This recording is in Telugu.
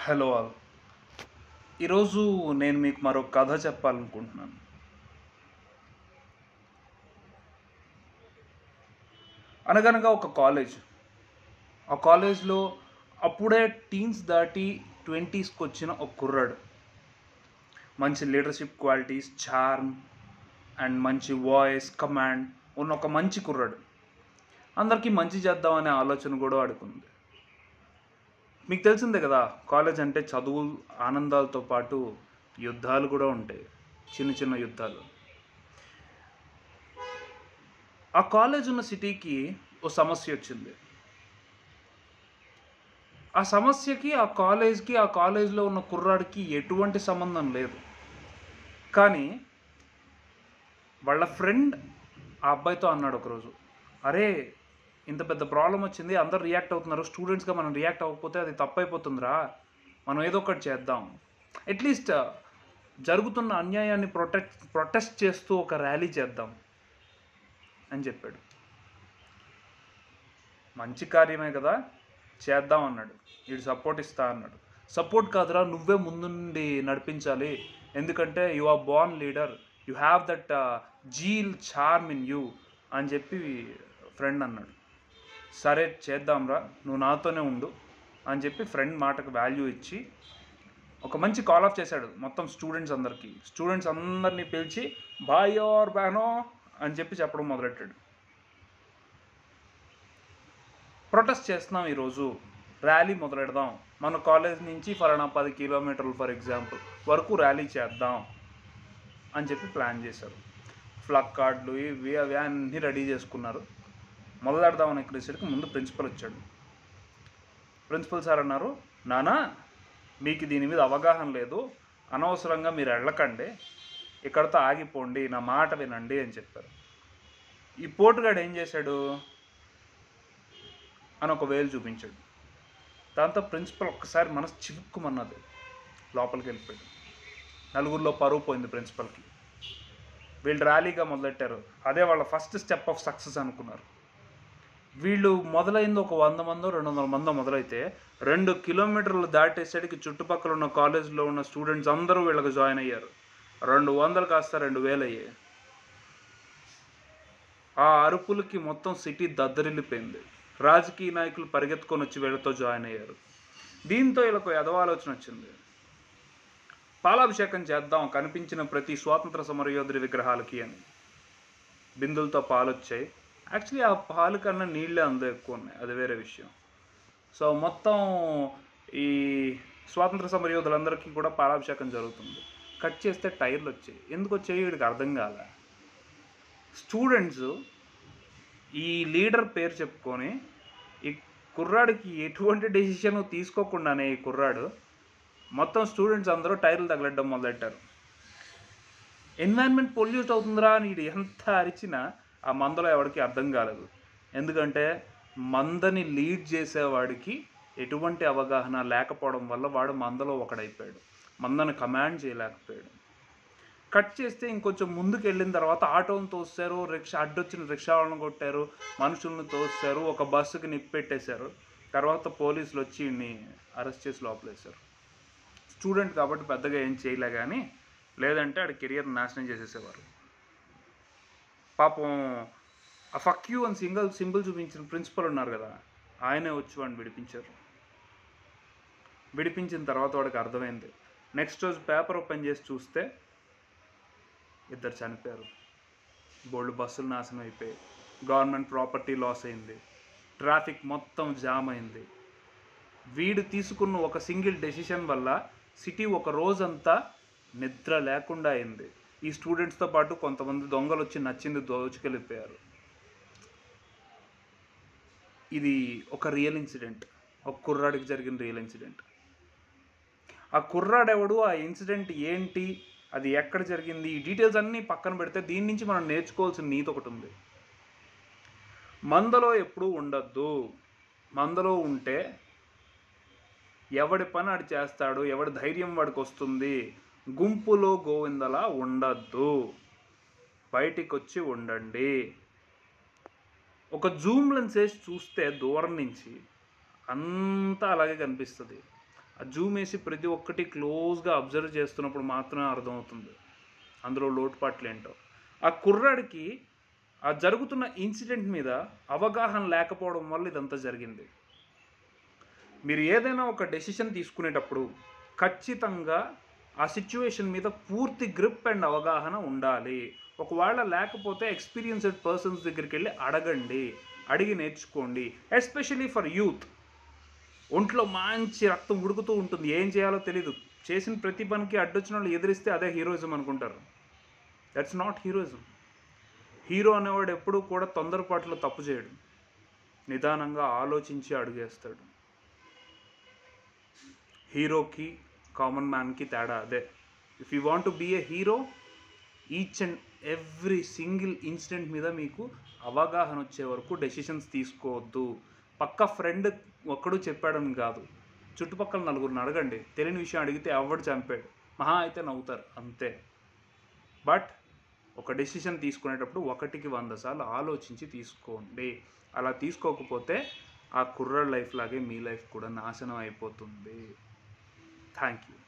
హలో ఆల్ ఈరోజు నేను మీకు మరో కథ చెప్పాలనుకుంటున్నాను అనగనగా ఒక కాలేజ్ ఆ కాలేజ్లో అప్పుడే టీన్స్ దాటి ట్వంటీస్కి వచ్చిన ఒక కుర్రాడు మంచి లీడర్షిప్ క్వాలిటీస్ చార్మ్ అండ్ మంచి వాయిస్ కమాండ్ ఉన్న ఒక మంచి కుర్రాడు అందరికీ మంచి చేద్దామనే ఆలోచన కూడా వాడుకుంది మీకు తెలిసిందే కదా కాలేజ్ అంటే చదువు ఆనందాలతో పాటు యుద్ధాలు కూడా ఉంటాయి చిన్న చిన్న యుద్ధాలు ఆ కాలేజ్ ఉన్న సిటీకి ఓ సమస్య వచ్చింది ఆ సమస్యకి ఆ కాలేజ్కి ఆ కాలేజ్లో ఉన్న కుర్రాడికి ఎటువంటి సంబంధం లేదు కానీ వాళ్ళ ఫ్రెండ్ ఆ అబ్బాయితో అన్నాడు ఒకరోజు అరే ఇంత పెద్ద ప్రాబ్లం వచ్చింది అందరు రియాక్ట్ అవుతున్నారు స్టూడెంట్స్గా మనం రియాక్ట్ అవ్వకపోతే అది తప్పైపోతుందిరా మనం ఏదో ఒకటి చేద్దాం అట్లీస్ట్ జరుగుతున్న అన్యాయాన్ని ప్రొటెక్ట్ ప్రొటెస్ట్ చేస్తూ ఒక ర్యాలీ చేద్దాం అని చెప్పాడు మంచి కార్యమే కదా చేద్దాం అన్నాడు వీడు సపోర్ట్ ఇస్తా అన్నాడు సపోర్ట్ కాదురా నువ్వే ముందుండి నడిపించాలి ఎందుకంటే you are born leader you have that zeal charm in you అని చెప్పి ఫ్రెండ్ అన్నాడు సరే చేద్దాంరా నువ్వు నాతోనే ఉండు అని చెప్పి ఫ్రెండ్ మాటకు వాల్యూ ఇచ్చి ఒక మంచి కాల్ ఆఫ్ చేశాడు మొత్తం స్టూడెంట్స్ అందరికీ స్టూడెంట్స్ అందరినీ పిలిచి బాయ్ ఆర్ బ్యానో అని చెప్పి చెప్పడం మొదలెట్టాడు ప్రొటెస్ట్ చేస్తున్నాం ఈరోజు ర్యాలీ మొదలెడదాం మన కాలేజ్ నుంచి ఫలానా పది కిలోమీటర్లు ఫర్ ఎగ్జాంపుల్ వరకు ర్యాలీ చేద్దాం అని చెప్పి ప్లాన్ చేశారు ఫ్లగ్ కార్డులు ఇవి అవి అన్నీ రెడీ చేసుకున్నారు మొదలెడదామని ఎక్కడేసరికి ముందు ప్రిన్సిపల్ వచ్చాడు ప్రిన్సిపల్ సార్ అన్నారు నానా మీకు దీని మీద అవగాహన లేదు అనవసరంగా మీరు వెళ్ళకండి ఇక్కడతో ఆగిపోండి నా మాట వినండి అని చెప్పారు ఈ పోటుగాడు ఏం చేశాడు అని ఒక వేలు చూపించాడు దాంతో ప్రిన్సిపల్ ఒక్కసారి మనసు చివుక్కుమన్నది లోపలికి వెళ్ళిపోయాడు నలుగురిలో పరువు పోయింది ప్రిన్సిపల్కి వీళ్ళు ర్యాలీగా మొదలెట్టారు అదే వాళ్ళ ఫస్ట్ స్టెప్ ఆఫ్ సక్సెస్ అనుకున్నారు వీళ్ళు మొదలైంది ఒక వంద మందో రెండు వందల మందో మొదలైతే రెండు కిలోమీటర్లు దాటేసరికి చుట్టుపక్కల ఉన్న కాలేజీలో ఉన్న స్టూడెంట్స్ అందరూ వీళ్ళకి జాయిన్ అయ్యారు రెండు వందలు కాస్త రెండు వేలు అయ్యాయి ఆ అరుపులకి మొత్తం సిటీ దద్దరిల్లిపోయింది రాజకీయ నాయకులు పరిగెత్తుకొని వచ్చి వీళ్ళతో జాయిన్ అయ్యారు దీంతో వీళ్ళకు ఎదవ ఆలోచన వచ్చింది పాలాభిషేకం చేద్దాం కనిపించిన ప్రతి స్వాతంత్ర సమరయోధుడి విగ్రహాలకి అని బిందులతో పాలు వచ్చాయి యాక్చువల్లీ ఆ పాలు కన్నా నీళ్ళే అందరూ ఎక్కువ ఉన్నాయి అది వేరే విషయం సో మొత్తం ఈ స్వాతంత్ర సమరయోధులందరికీ కూడా పాలాభిషేకం జరుగుతుంది కట్ చేస్తే టైర్లు వచ్చాయి ఎందుకు వచ్చాయి వీడికి అర్థం కాల స్టూడెంట్స్ ఈ లీడర్ పేరు చెప్పుకొని ఈ కుర్రాడికి ఎటువంటి డెసిషన్ తీసుకోకుండానే ఈ కుర్రాడు మొత్తం స్టూడెంట్స్ అందరూ టైర్లు తగలడ్డం మొదలెట్టారు ఎన్వైర్న్మెంట్ పొల్యూట్ అవుతుందిరా అని వీడు ఎంత అరిచినా ఆ మందలో ఎవరికి అర్థం కాలేదు ఎందుకంటే మందని లీడ్ చేసేవాడికి ఎటువంటి అవగాహన లేకపోవడం వల్ల వాడు మందలో ఒకడైపోయాడు మందను కమాండ్ చేయలేకపోయాడు కట్ చేస్తే ఇంకొంచెం ముందుకు వెళ్ళిన తర్వాత ఆటోని తోస్తారు రిక్షా అడ్డొచ్చిన రిక్షా వాళ్ళని కొట్టారు మనుషుల్ని తోస్తారు ఒక బస్సుకి నిప్పెట్టేశారు తర్వాత పోలీసులు వచ్చి వీడిని అరెస్ట్ చేసి లోపలేశారు స్టూడెంట్ కాబట్టి పెద్దగా ఏం చేయలే కానీ లేదంటే ఆడి కెరియర్ నాశనం చేసేసేవారు పాపం ఆ ఫక్ యూ అని సింగిల్ సింబల్ చూపించిన ప్రిన్సిపల్ ఉన్నారు కదా ఆయనే వచ్చి వాడిని విడిపించారు విడిపించిన తర్వాత వాడికి అర్థమైంది నెక్స్ట్ రోజు పేపర్ ఓపెన్ చేసి చూస్తే ఇద్దరు చనిపోయారు బోల్డ్ బస్సులు నాశనం అయిపోయాయి గవర్నమెంట్ ప్రాపర్టీ లాస్ అయింది ట్రాఫిక్ మొత్తం జామ్ అయింది వీడు తీసుకున్న ఒక సింగిల్ డెసిషన్ వల్ల సిటీ ఒక రోజంతా నిద్ర లేకుండా అయింది ఈ స్టూడెంట్స్తో పాటు కొంతమంది దొంగలు వచ్చి నచ్చింది దోచుకెళ్ళిపోయారు ఇది ఒక రియల్ ఇన్సిడెంట్ ఒక కుర్రాడికి జరిగిన రియల్ ఇన్సిడెంట్ ఆ కుర్రాడెవడు ఆ ఇన్సిడెంట్ ఏంటి అది ఎక్కడ జరిగింది ఈ డీటెయిల్స్ అన్నీ పక్కన పెడితే దీని నుంచి మనం నేర్చుకోవాల్సిన నీతి ఒకటి ఉంది మందలో ఎప్పుడూ ఉండద్దు మందలో ఉంటే ఎవడి పని ఆడు చేస్తాడు ఎవడి ధైర్యం వాడికి వస్తుంది గుంపులో గోవిందలా ఉండద్దు బయటికి వచ్చి ఉండండి ఒక జూమ్ లెన్స్ వేసి చూస్తే దూరం నుంచి అంతా అలాగే కనిపిస్తుంది ఆ జూమ్ వేసి ప్రతి ఒక్కటి క్లోజ్గా అబ్జర్వ్ చేస్తున్నప్పుడు మాత్రమే అర్థమవుతుంది అందులో లోటుపాట్లు ఏంటో ఆ కుర్రాడికి ఆ జరుగుతున్న ఇన్సిడెంట్ మీద అవగాహన లేకపోవడం వల్ల ఇదంతా జరిగింది మీరు ఏదైనా ఒక డెసిషన్ తీసుకునేటప్పుడు ఖచ్చితంగా ఆ సిచ్యువేషన్ మీద పూర్తి గ్రిప్ అండ్ అవగాహన ఉండాలి ఒకవేళ లేకపోతే ఎక్స్పీరియన్స్డ్ పర్సన్స్ దగ్గరికి వెళ్ళి అడగండి అడిగి నేర్చుకోండి ఎస్పెషలీ ఫర్ యూత్ ఒంట్లో మంచి రక్తం ఉడుకుతూ ఉంటుంది ఏం చేయాలో తెలియదు చేసిన ప్రతి పనికి అడ్డొచ్చిన వాళ్ళు ఎదిరిస్తే అదే హీరోయిజం అనుకుంటారు దట్స్ నాట్ హీరోయిజం హీరో అనేవాడు ఎప్పుడూ కూడా తొందరపాట్లో తప్పు చేయడు నిదానంగా ఆలోచించి అడుగేస్తాడు హీరోకి కామన్ మ్యాన్కి తేడా అదే if you want to be a hero each and every single incident మీద మీకు అవగాహన వచ్చే వరకు డెసిషన్స్ తీసుకోవద్దు పక్క ఫ్రెండ్ ఒక్కడు చెప్పాడని కాదు చుట్టుపక్కల నలుగురిని అడగండి తెలియని విషయం అడిగితే ఎవడు చంపాడు మహా అయితే నవ్వుతారు అంతే బట్ ఒక డెసిషన్ తీసుకునేటప్పుడు ఒకటికి వంద సార్లు ఆలోచించి తీసుకోండి అలా తీసుకోకపోతే ఆ కుర్రాడ్ లైఫ్ లాగే మీ లైఫ్ కూడా నాశనం అయిపోతుంది థ్యాంక్ యూ